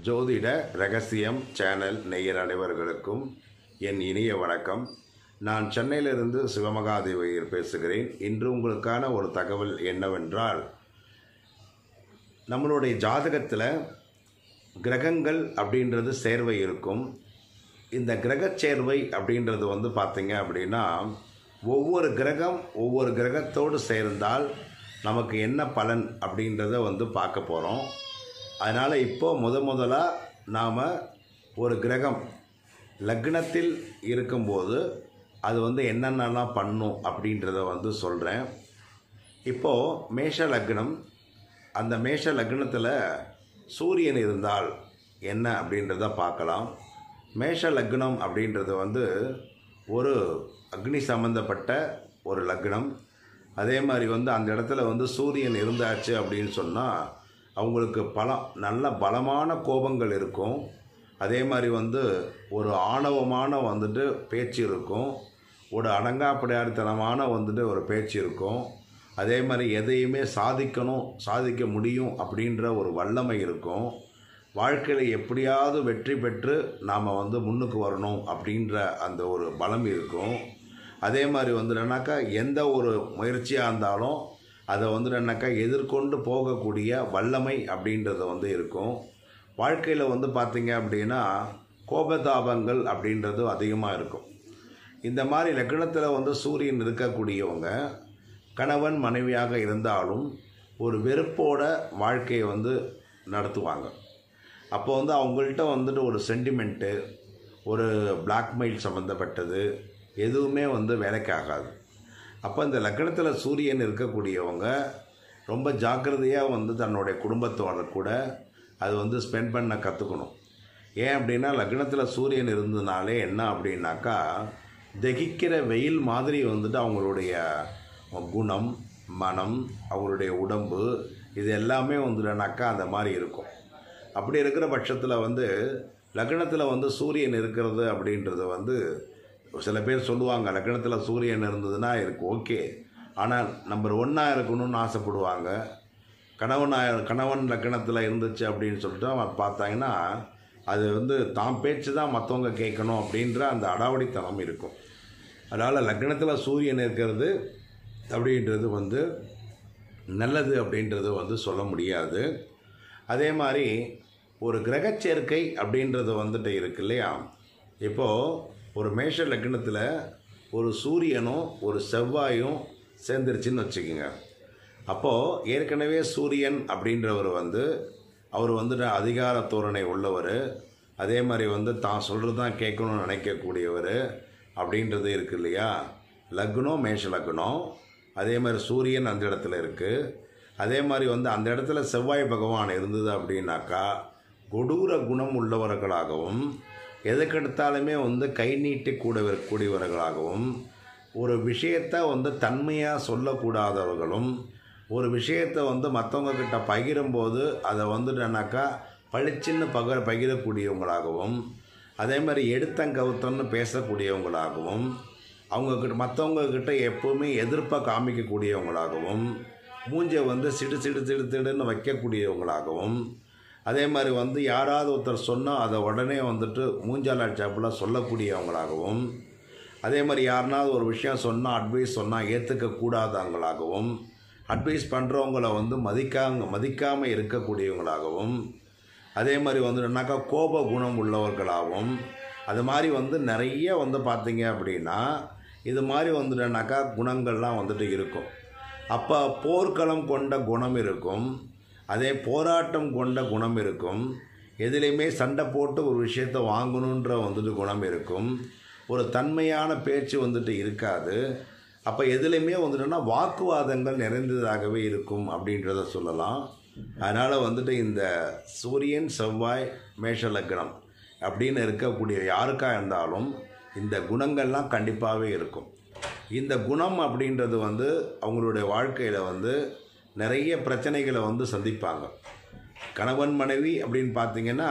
ஜோதிட ரகசியம் சேனல் நேயர் அனைவர்களுக்கும் என் இனிய வணக்கம் நான் சென்னையிலிருந்து சிவமகாதேவையர் பேசுகிறேன் இன்று உங்களுக்கான ஒரு தகவல் என்னவென்றால் நம்மளுடைய ஜாதகத்தில் கிரகங்கள் அப்படின்றது சேர்வை இருக்கும் இந்த கிரகச் சேர்வை அப்படின்றது வந்து பார்த்தீங்க அப்படின்னா ஒவ்வொரு கிரகம் ஒவ்வொரு கிரகத்தோடு சேர்ந்தால் நமக்கு என்ன பலன் அப்படின்றத வந்து பார்க்க போகிறோம் அதனால் இப்போ முத முதலாக நாம் ஒரு கிரகம் லக்னத்தில் இருக்கும்போது அது வந்து என்னென்னலாம் பண்ணும் அப்படின்றத வந்து சொல்கிறேன் இப்போது மேஷ லக்னம் அந்த மேஷ லக்னத்தில் சூரியன் இருந்தால் என்ன அப்படின்றத பார்க்கலாம் மேஷ லக்னம் அப்படின்றது வந்து ஒரு அக்னி சம்பந்தப்பட்ட ஒரு லக்னம் அதே மாதிரி வந்து அந்த இடத்துல வந்து சூரியன் இருந்தாச்சு அப்படின்னு சொன்னால் அவங்களுக்கு பலம் நல்ல பலமான கோபங்கள் இருக்கும் அதே மாதிரி வந்து ஒரு ஆணவமான வந்துட்டு பேச்சு இருக்கும் ஒரு அடங்காப்படையாடித்தனமான வந்துட்டு ஒரு பேச்சு இருக்கும் அதே மாதிரி எதையுமே சாதிக்கணும் சாதிக்க முடியும் அப்படின்ற ஒரு வல்லமை இருக்கும் வாழ்க்கையில் எப்படியாவது வெற்றி பெற்று நாம் வந்து முன்னுக்கு வரணும் அப்படின்ற அந்த ஒரு பலம் இருக்கும் அதே மாதிரி வந்து என்னன்னாக்கா எந்த ஒரு முயற்சியாக இருந்தாலும் அதை வந்து என்னன்னாக்கா எதிர்கொண்டு போகக்கூடிய வல்லமை அப்படின்றது வந்து இருக்கும் வாழ்க்கையில் வந்து பார்த்திங்க அப்படின்னா கோபதாபங்கள் அப்படின்றது அதிகமாக இருக்கும் இந்த மாதிரி லக்னத்தில் வந்து சூரியன் இருக்கக்கூடியவங்க கணவன் மனைவியாக இருந்தாலும் ஒரு வெறுப்போட வாழ்க்கையை வந்து நடத்துவாங்க அப்போ வந்து அவங்கள்ட்ட வந்துட்டு ஒரு சென்டிமெண்ட்டு ஒரு பிளாக்மெயில் சம்மந்தப்பட்டது எதுவுமே வந்து வேலைக்கு ஆகாது அப்போ இந்த லக்னத்தில் சூரியன் இருக்கக்கூடியவங்க ரொம்ப ஜாக்கிரதையாக வந்து தன்னுடைய குடும்பத்தோட கூட அது வந்து ஸ்பெண்ட் பண்ண கற்றுக்கணும் ஏன் அப்படின்னா லக்னத்தில் சூரியன் இருந்ததுனாலே என்ன அப்படின்னாக்கா தகிக்கிற வெயில் மாதிரி வந்துட்டு அவங்களுடைய குணம் மனம் அவங்களுடைய உடம்பு இது எல்லாமே வந்துட்டுனாக்கா அந்த மாதிரி இருக்கும் அப்படி இருக்கிற பட்சத்தில் வந்து லக்னத்தில் வந்து சூரியன் இருக்கிறது அப்படின்றது வந்து சில பேர் சொல்லுவாங்க லக்னத்தில் சூரியன் இருந்ததுன்னா இருக்கு ஓகே ஆனால் நம்பர் ஒன்னாக இருக்கணும்னு ஆசைப்படுவாங்க கணவனாக கணவன் லக்கணத்தில் இருந்துச்சு அப்படின்னு சொல்லிட்டு அவன் பார்த்தாங்கன்னா அது வந்து தான் பேச்சு தான் மற்றவங்க கேட்கணும் அப்படின்ற அந்த அடாவடித்தனம் இருக்கும் அதனால் லக்னத்தில் சூரியன் இருக்கிறது அப்படின்றது வந்து நல்லது அப்படின்றது வந்து சொல்ல முடியாது அதே மாதிரி ஒரு கிரகச்சேர்க்கை அப்படின்றது வந்துட்டு இருக்கு இல்லையா இப்போது ஒரு மேஷ லக்னத்தில் ஒரு சூரியனும் ஒரு செவ்வாயும் சேர்ந்துருச்சுன்னு வச்சுக்கோங்க அப்போது ஏற்கனவே சூரியன் அப்படின்றவர் வந்து அவர் வந்துட்டு அதிகார தோரணை உள்ளவர் அதே மாதிரி வந்து தான் சொல்கிறது தான் கேட்கணும்னு நினைக்கக்கூடியவர் அப்படின்றது இருக்கு இல்லையா லக்னம் மேஷ லக்னம் அதே மாதிரி சூரியன் அந்த இடத்துல இருக்குது அதே மாதிரி வந்து அந்த இடத்துல செவ்வாய் பகவான் இருந்தது அப்படின்னாக்கா கொடூர குணம் உள்ளவர்களாகவும் எதுக்கெடுத்தாலுமே வந்து கை நீட்டி கூட கூடியவர்களாகவும் ஒரு விஷயத்தை வந்து தன்மையாக சொல்லக்கூடாதவர்களும் ஒரு விஷயத்தை வந்து மற்றவங்க கிட்ட பகிரும்போது அதை வந்துட்டுனாக்கா பளிச்சின்னு பகிர பகிரக்கூடியவங்களாகவும் அதே மாதிரி எடுத்தங்கவுத்தன்னு பேசக்கூடியவங்களாகவும் அவங்கக்கிட்ட மற்றவங்கக்கிட்ட எப்போவுமே எதிர்ப்பை காமிக்கக்கூடியவங்களாகவும் மூஞ்சை வந்து சிடு சிடு சிடு சிடுன்னு வைக்கக்கூடியவங்களாகவும் அதே மாதிரி வந்து யாராவது ஒருத்தர் சொன்னால் அதை உடனே வந்துட்டு மூஞ்சாலா சாப்பில் சொல்லக்கூடியவங்களாகவும் அதே மாதிரி யாருனாவது ஒரு விஷயம் சொன்னால் அட்வைஸ் சொன்னால் ஏற்றுக்க கூடாதவங்களாகவும் அட்வைஸ் பண்ணுறவங்கள வந்து மதிக்காங்க மதிக்காமல் இருக்கக்கூடியவங்களாகவும் அதே மாதிரி வந்துட்டுனாக்கா கோப குணம் உள்ளவர்களாகவும் அது மாதிரி வந்து நிறைய வந்து பார்த்தீங்க அப்படின்னா இது மாதிரி வந்துட்டுனாக்கா குணங்கள்லாம் வந்துட்டு இருக்கும் அப்போ போர்க்களம் கொண்ட குணம் இருக்கும் அதே போராட்டம் கொண்ட குணம் இருக்கும் எதுலேயுமே சண்டை போட்டு ஒரு விஷயத்தை வாங்கணுன்ற வந்துட்டு குணம் இருக்கும் ஒரு தன்மையான பேச்சு வந்துட்டு இருக்காது அப்போ எதுலேயுமே வந்துட்டுன்னா வாக்குவாதங்கள் நிறைந்ததாகவே இருக்கும் அப்படின்றத சொல்லலாம் அதனால் வந்துட்டு இந்த சூரியன் செவ்வாய் மேஷ லக்னம் அப்படின்னு இருக்கக்கூடிய யாருக்காக இருந்தாலும் இந்த குணங்கள்லாம் கண்டிப்பாகவே இருக்கும் இந்த குணம் அப்படின்றது வந்து அவங்களுடைய வாழ்க்கையில் வந்து நிறைய பிரச்சனைகளை வந்து சந்திப்பாங்க கணவன் மனைவி அப்படின்னு பார்த்தீங்கன்னா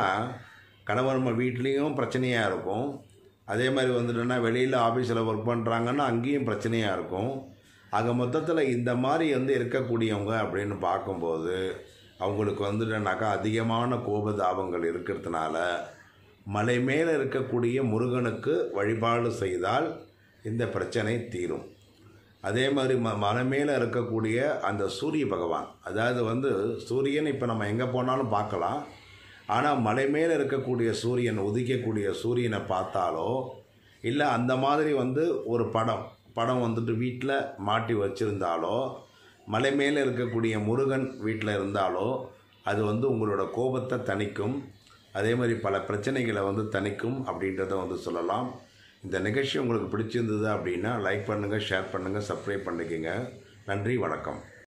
கணவன் வீட்லேயும் பிரச்சனையாக இருக்கும் அதே மாதிரி வந்துட்டுன்னா வெளியில் ஆஃபீஸில் ஒர்க் பண்ணுறாங்கன்னா அங்கேயும் பிரச்சனையாக இருக்கும் ஆக மொத்தத்தில் இந்த மாதிரி வந்து இருக்கக்கூடியவங்க அப்படின்னு பார்க்கும்போது அவங்களுக்கு வந்துட்டனாக்கா அதிகமான கோபதாபங்கள் இருக்கிறதுனால மலை மேலே இருக்கக்கூடிய முருகனுக்கு வழிபாடு செய்தால் இந்த பிரச்சனை தீரும் அதே மாதிரி ம மலை மேலே இருக்கக்கூடிய அந்த சூரிய பகவான் அதாவது வந்து சூரியன் இப்போ நம்ம எங்கே போனாலும் பார்க்கலாம் ஆனால் மலை மேலே இருக்கக்கூடிய சூரியன் உதிக்கக்கூடிய சூரியனை பார்த்தாலோ இல்லை அந்த மாதிரி வந்து ஒரு படம் படம் வந்துட்டு வீட்டில் மாட்டி வச்சுருந்தாலோ மலை மேலே இருக்கக்கூடிய முருகன் வீட்டில் இருந்தாலோ அது வந்து உங்களோட கோபத்தை தணிக்கும் அதே மாதிரி பல பிரச்சனைகளை வந்து தணிக்கும் அப்படின்றத வந்து சொல்லலாம் இந்த நிகழ்ச்சி உங்களுக்கு பிடிச்சிருந்தது அப்படின்னா லைக் பண்ணுங்கள் ஷேர் பண்ணுங்கள் சப்ஸ்கிரைப் பண்ணிக்கோங்க நன்றி வணக்கம்